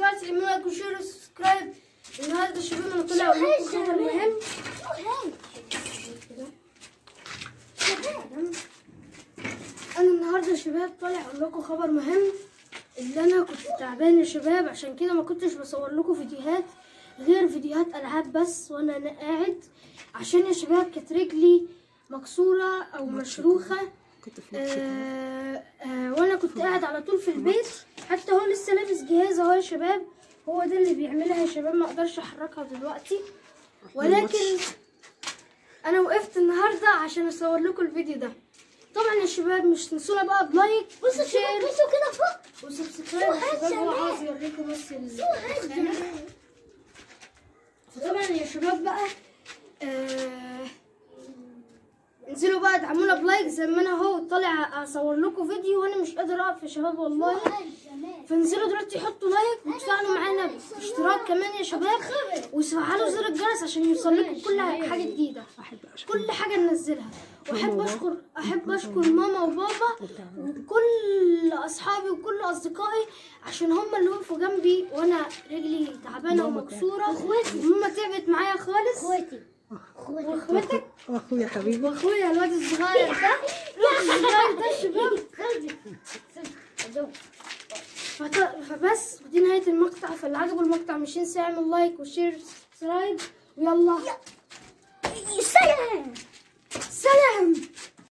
دلوقتي اعملوا لايك وشير وسبسكرايب النهارده شباب انا طالع اقول لكم خبر مهم انا النهارده يا شباب طالع اقول لكم خبر مهم اللي انا كنت تعبان يا شباب عشان كده ما كنتش بصور لكم فيديوهات غير فيديوهات العاب بس وانا أنا قاعد عشان يا شباب كانت رجلي مكسوره او مشروخه كنت في آه آه وانا كنت قاعد على طول في البيت حتى هو لسه لابس جهاز اهو يا شباب هو ده اللي بيعملها يا شباب ما اقدرش احركها دلوقتي ولكن انا وقفت النهارده عشان اصور لكم الفيديو ده طبعا يا شباب مش تنسونا بقى بلايك بصوا وشير شوفوا بصوا كده فوق وسبسكرايب يا شباب هو عاوز يوريكم بس ال- فطبعا يا شباب بقى آه انزلوا بقى ادعمونا بلايك زي ما انا اهو طالع اصور لكم فيديو وانا مش قادر اقف يا شباب والله فانزلوا دلوقتي حطوا لايك وتفاعلوا معانا باشتراك كمان يا شباب وفعلوا زر الجرس عشان يوصل لكم كل حاجه جديده واحد بقى عشان كل حاجه ننزلها واحب اشكر احب اشكر ماما وبابا وكل اصحابي وكل اصدقائي عشان هم اللي وقفوا جنبي وانا رجلي تعبانه ومكسوره وماما تعبت معايا خالص اخواتي واخواتك اخويا حبيبي واخويا الواد الصغير ده الواد الصغير ده شباب فط- فبس ودي نهايه المقطع فاللي عجبه المقطع مش ينسى يعمل لايك وشير سبسكرايب ويلا سلام سلام